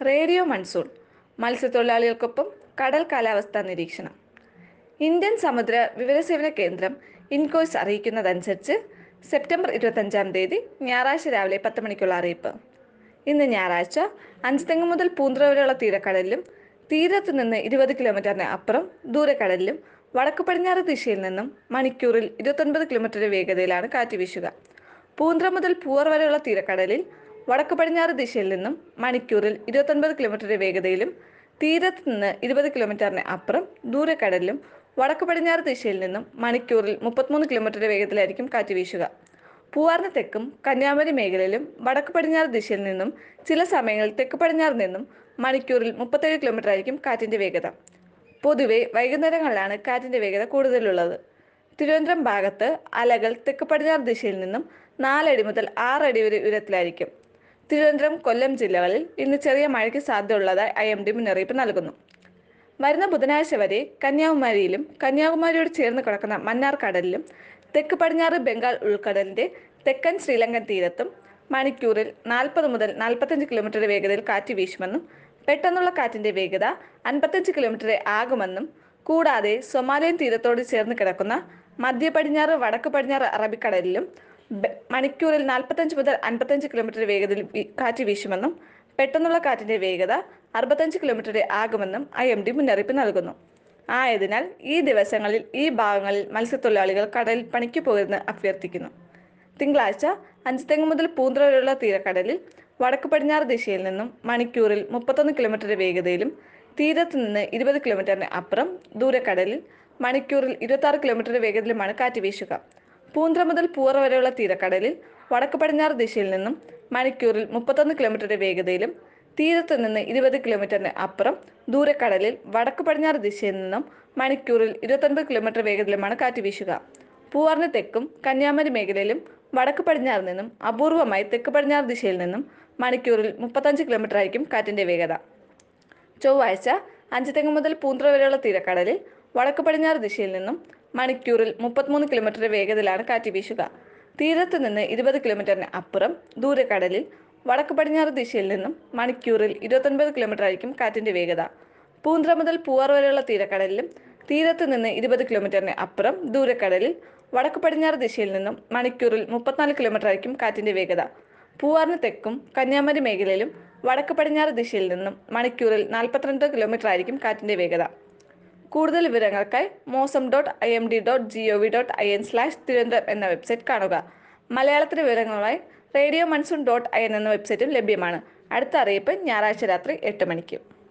radio monsoon മത്സ്യത്തൊഴിലാളികൾക്കൊപ്പം കടൽ കാലാവസ്ഥാ നിരീക്ഷണം ഇന്ത്യൻ സമുദ്ര വിവരസേവന കേന്ദ്രം ഇൻകോയ്സ് അറിയിക്കുന്നതനുസരിച്ച് സെപ്റ്റംബർ ഇരുപത്തഞ്ചാം തീയതി ഞായറാഴ്ച രാവിലെ പത്ത് മണിക്കുള്ള അറിയിപ്പ് ഇന്ന് ഞായറാഴ്ച അഞ്ചുതെങ്ങ് മുതൽ പൂന്തുറ വരെയുള്ള തീരക്കടലിലും തീരത്ത് നിന്ന് ഇരുപത് കിലോമീറ്ററിന് അപ്പുറം ദൂരക്കടലിലും വടക്ക് പടിഞ്ഞാറ് ദിശയിൽ നിന്നും മണിക്കൂറിൽ ഇരുപത്തൊൻപത് കിലോമീറ്റർ വേഗതയിലാണ് കാറ്റ് വീശുക പൂന്തുറ മുതൽ പൂവർ വരെയുള്ള തീരക്കടലിൽ വടക്ക് പടിഞ്ഞാറ് ദിശയിൽ നിന്നും മണിക്കൂറിൽ ഇരുപത്തൊൻപത് കിലോമീറ്റർ വേഗതയിലും തീരത്ത് നിന്ന് ഇരുപത് കിലോമീറ്ററിന് അപ്പുറം ദൂരക്കടലിലും വടക്ക് പടിഞ്ഞാറ് ദിശയിൽ നിന്നും മണിക്കൂറിൽ മുപ്പത്തിമൂന്ന് കിലോമീറ്റർ വേഗത്തിലായിരിക്കും കാറ്റ് വീശുക പൂവാറിന് തെക്കും കന്യാകുമാരി മേഖലയിലും വടക്ക് പടിഞ്ഞാറ് ദിശയിൽ നിന്നും ചില സമയങ്ങളിൽ തെക്ക് പടിഞ്ഞാറ് നിന്നും മണിക്കൂറിൽ മുപ്പത്തേഴ് കിലോമീറ്റർ ആയിരിക്കും കാറ്റിന്റെ വേഗത പൊതുവെ വൈകുന്നേരങ്ങളിലാണ് കാറ്റിന്റെ വേഗത കൂടുതലുള്ളത് തിരുവനന്തപുരം ഭാഗത്ത് അലകൾ തെക്ക് പടിഞ്ഞാറ് ദിശയിൽ നിന്നും നാലടി മുതൽ ആറടി വരെ ഉയരത്തിലായിരിക്കും തിരുവനന്തപുരം കൊല്ലം ജില്ലകളിൽ ഇന്ന് ചെറിയ മഴയ്ക്ക് സാധ്യതയുള്ളതായി ഐ എം ഡി മുന്നറിയിപ്പ് നൽകുന്നു വരുന്ന ബുധനാഴ്ച വരെ കന്യാകുമാരിയിലും കന്യാകുമാരിയോട് ചേർന്ന് കിടക്കുന്ന മന്നാർ കടലിലും തെക്ക് പടിഞ്ഞാറ് ബംഗാൾ ഉൾക്കടലിന്റെ തെക്കൻ ശ്രീലങ്കൻ തീരത്തും മണിക്കൂറിൽ നാൽപ്പത് മുതൽ നാൽപ്പത്തഞ്ച് കിലോമീറ്റർ വേഗതയിൽ കാറ്റ് വീശുമെന്നും പെട്ടെന്നുള്ള കാറ്റിന്റെ വേഗത അൻപത്തഞ്ച് കിലോമീറ്റർ ആകുമെന്നും കൂടാതെ സൊമാലിയൻ തീരത്തോട് ചേർന്ന് കിടക്കുന്ന മധ്യ പടിഞ്ഞാറ് വടക്ക് പടിഞ്ഞാറ് അറബിക്കടലിലും ബ- മണിക്കൂറിൽ നാൽപ്പത്തഞ്ച് മുതൽ അൻപത്തഞ്ച് കിലോമീറ്റർ വേഗതയിൽ വി- കാറ്റ് വീശുമെന്നും പെട്ടെന്നുള്ള കാറ്റിന്റെ വേഗത അറുപത്തഞ്ച് കിലോമീറ്റർ ആകുമെന്നും ഐ എം ഡി മുന്നറിയിപ്പ് നൽകുന്നു ആയതിനാൽ ഈ ദിവസങ്ങളിൽ ഈ ഭാഗങ്ങളിൽ മത്സ്യത്തൊഴിലാളികൾ കടലിൽ പണിക്ക് പോകരുതെന്ന് അഭ്യർത്ഥിക്കുന്നു തിങ്കളാഴ്ച അഞ്ചുതെങ്ങ് മുതൽ പൂന്തുറ വരെയുള്ള തീരക്കടലിൽ വടക്ക് പടിഞ്ഞാറ് ദിശയിൽ നിന്നും മണിക്കൂറിൽ മുപ്പത്തൊന്ന് കിലോമീറ്റർ വേഗതയിലും തീരത്ത് നിന്ന് ഇരുപത് കിലോമീറ്ററിന് അപ്പുറം ദൂരക്കടലിൽ മണിക്കൂറിൽ ഇരുപത്തി ആറ് കിലോമീറ്റർ വേഗത്തിലുമാണ് കാറ്റ് വീശുക പൂന്തുറ മുതൽ പൂവറ വരെയുള്ള തീരക്കടലിൽ വടക്ക് പടിഞ്ഞാറ് ദിശയിൽ നിന്നും മണിക്കൂറിൽ മുപ്പത്തൊന്ന് കിലോമീറ്റർ വേഗതയിലും തീരത്ത് നിന്ന് ഇരുപത് കിലോമീറ്ററിന് അപ്പുറം ദൂരക്കടലിൽ വടക്ക് പടിഞ്ഞാറ് ദിശയിൽ നിന്നും മണിക്കൂറിൽ ഇരുപത്തൊൻപത് കിലോമീറ്റർ വേഗത്തിലുമാണ് കാറ്റ് വീശുക പൂവാറിന് തെക്കും കന്യാകുമാരി മേഖലയിലും വടക്ക് പടിഞ്ഞാറ് നിന്നും അപൂർവമായി തെക്ക് പടിഞ്ഞാറ് ദിശയിൽ നിന്നും മണിക്കൂറിൽ മുപ്പത്തഞ്ച് കിലോമീറ്റർ ആയിരിക്കും കാറ്റിന്റെ വേഗത ചൊവ്വാഴ്ച അഞ്ചുതെങ്ങ് മുതൽ പൂന്തുറ വരെയുള്ള തീരക്കടലിൽ വടക്ക് പടിഞ്ഞാറ് ദിശയിൽ നിന്നും മണിക്കൂറിൽ മുപ്പത്തിമൂന്ന് കിലോമീറ്റർ വേഗതയിലാണ് കാറ്റ് വീശുക തീരത്ത് നിന്ന് ഇരുപത് കിലോമീറ്ററിന് അപ്പുറം ദൂരക്കടലിൽ വടക്ക് പടിഞ്ഞാറ് ദിശയിൽ നിന്നും മണിക്കൂറിൽ ഇരുപത്തൊൻപത് കിലോമീറ്റർ ആയിരിക്കും കാറ്റിന്റെ വേഗത പൂന്തുറ മുതൽ പൂവാർ വരെയുള്ള തീരക്കടലിലും തീരത്ത് നിന്ന് ഇരുപത് കിലോമീറ്ററിന് അപ്പുറം ദൂരക്കടലിൽ വടക്ക് പടിഞ്ഞാറ് ദിശയിൽ നിന്നും മണിക്കൂറിൽ മുപ്പത്തിനാല് കിലോമീറ്റർ ആയിരിക്കും കാറ്റിന്റെ വേഗത പൂവാറിന് തെക്കും കന്യാകുമാരി മേഖലയിലും വടക്ക് പടിഞ്ഞാറ് ദിശയിൽ നിന്നും മണിക്കൂറിൽ നാൽപ്പത്തിരണ്ട് കിലോമീറ്റർ ആയിരിക്കും കാറ്റിന്റെ വേഗത കൂടുതൽ വിവരങ്ങൾക്കായി mausam dot I M D dot G O V dot I N slash Thiruvananthapuram എന്ന വെബ്സൈറ്റ് കാണുക മലയാളത്തിലെ വിവരങ്ങളുമായി radio monsoon dot I N എന്ന വെബ്സൈറ്റും ലഭ്യമാണ് അടുത്ത അറിയിപ്പ് ഞായറാഴ്ച രാത്രി എട്ട് മണിക്ക്